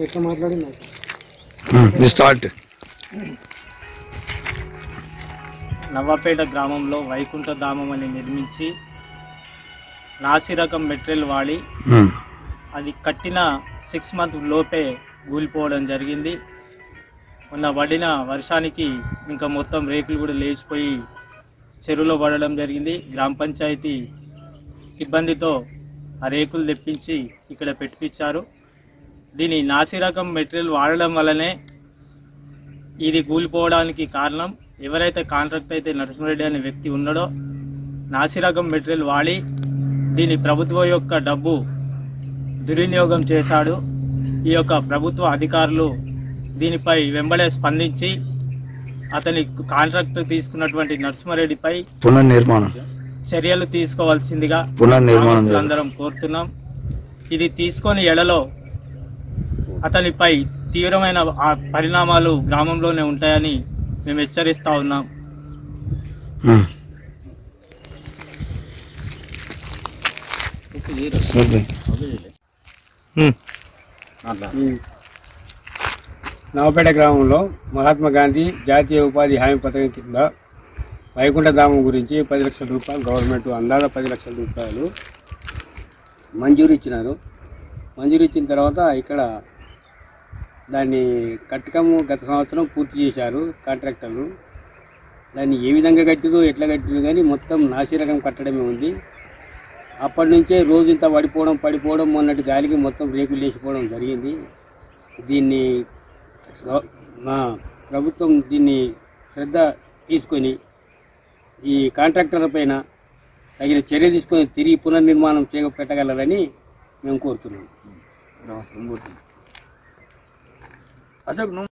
ఎట్లా మాట్లాడింది స్టార్ట్ నవ్వపేట గ్రామంలో వైకుంఠ ధామం అని నిర్మించి నాసిరకం మెటీరియల్ వాడి అది కట్టిన సిక్స్ మంత్ లోపే కూలిపోవడం జరిగింది మొన్న పడిన వర్షానికి ఇంకా మొత్తం రేకులు కూడా లేచిపోయి చెరువులో పడడం జరిగింది గ్రామ పంచాయతీ సిబ్బందితో ఆ రేకులు తెప్పించి ఇక్కడ పెట్టించారు దీని నాసిరకం మెటీరియల్ వాడడం వల్లనే ఇది కూలిపోవడానికి కారణం ఎవరైతే కాంట్రాక్ట్ అయితే నరసింహారెడ్డి అనే వ్యక్తి ఉన్నాడో నాసిరకం మెటీరియల్ వాడి దీని ప్రభుత్వం యొక్క డబ్బు దుర్వినియోగం చేశాడు ఈ యొక్క ప్రభుత్వ అధికారులు దీనిపై వెంబడే స్పందించి అతని కాంట్రాక్ట్ తీసుకున్నటువంటి నరసింహారెడ్డిపై పునర్నిర్మాణం చర్యలు తీసుకోవాల్సిందిగా పునర్నిర్మాణం చేయాలి. అందరం కోరుతున్నాం ఇది తీసుకొని ఎడలో అతనిపై తీవ్రమైన ఆ పరిణామాలు గ్రామంలోనే ఉంటాయని మేము హెచ్చరిస్తా ఉన్నాం ఉమ్. ఓకే. నవపేట గ్రామంలో మహాత్మా గాంధీ జాతీయ ఉపాధి హామీ పథకం కింద వైకుంఠ ధామం గురించి పది లక్షల రూపాయలు గవర్నమెంట్ అందాజ పది లక్షల రూపాయలు మంజూరు ఇచ్చినారు మంజూరు ఇచ్చిన తర్వాత ఇక్కడ దాన్ని కట్టకము గత సంవత్సరం పూర్తి చేశారు కాంట్రాక్టర్లు దాన్ని ఏ విధంగా కట్టిరు ఎట్లా కట్టిరు కానీ మొత్తం నాసిరకం కట్టడమే ఉంది అప్పటి నుంచే రోజు ఇంత పడిపోవడం పడిపోవడం మొన్నటి గాలికి మొత్తం రేకులు లేచిపోవడం జరిగింది దీన్ని గవ- మా ప్రభుత్వం దీన్ని శ్రద్ధ తీసుకొని ఈ కాంట్రాక్టర్ల పైన తగిన చర్య తీసుకొని తిరిగి పునర్నిర్మాణం చేయ పెట్టగలరని మేము కోరుతున్నాం అశోక్ నువ్వు